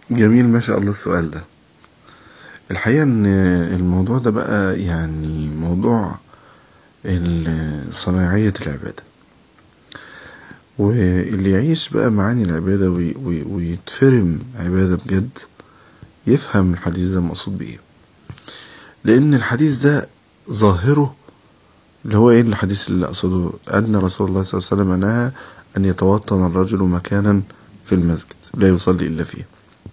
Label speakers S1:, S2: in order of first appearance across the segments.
S1: جميل ما شاء الله السؤال ده الحقيقة ان الموضوع ده بقى يعني موضوع صناعية العبادة واللي يعيش بقى معاني العبادة ويتفرم عبادة بجد يفهم الحديث ده مقصود بإيه لأن الحديث ده ظاهره اللي هو إيه الحديث اللي أقصده أن رسول الله صلى الله عليه وسلم نهى أن يتوطن الرجل مكانا في المسجد لا يصلي إلا فيه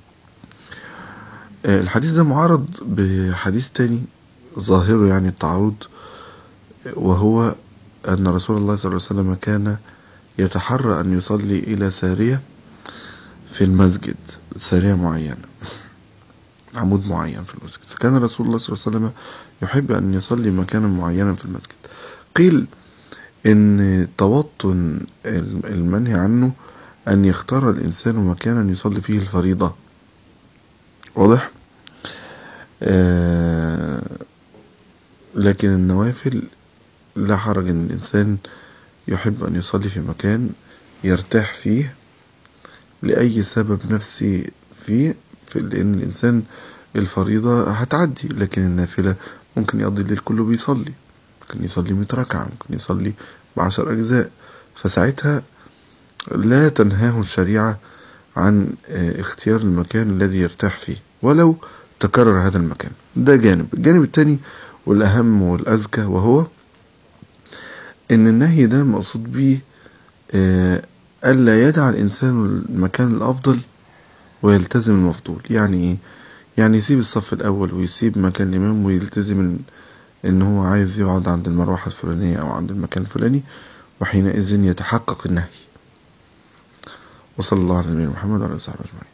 S1: الحديث ده معارض بحديث تاني ظاهره يعني التعارض وهو أن رسول الله صلى الله عليه وسلم كان يتحرى أن يصلي إلى سارية في المسجد سارية معينة عمود معين في المسجد فكان رسول الله صلى الله عليه وسلم يحب أن يصلي مكانا معينا في المسجد قيل إن توطن المنهي عنه أن يختار الإنسان مكانا يصلي فيه الفريضة واضح آه لكن النوافل لا حرج ان الانسان يحب ان يصلي في مكان يرتاح فيه لاي سبب نفسي فيه في لان الانسان الفريضة هتعدي لكن النافلة ممكن يقضي الليل كله بيصلي ممكن يصلي 100 ركعة ممكن يصلي بعشر اجزاء فساعتها لا تنهاه الشريعة عن اختيار المكان الذي يرتاح فيه ولو تكرر هذا المكان ده جانب الجانب الثاني والأهم والأذكى وهو إن النهي ده مقصود به ألا يدع الإنسان المكان الأفضل ويلتزم المفضول يعني إيه؟ يعني يسيب الصف الأول ويسيب مكان الإمام ويلتزم إن هو عايز يقعد عند المروحة الفلانية أو عند المكان الفلاني وحينئذ يتحقق النهي وصلى الله على نبينا محمد وعلى آله وصحبه أجمعين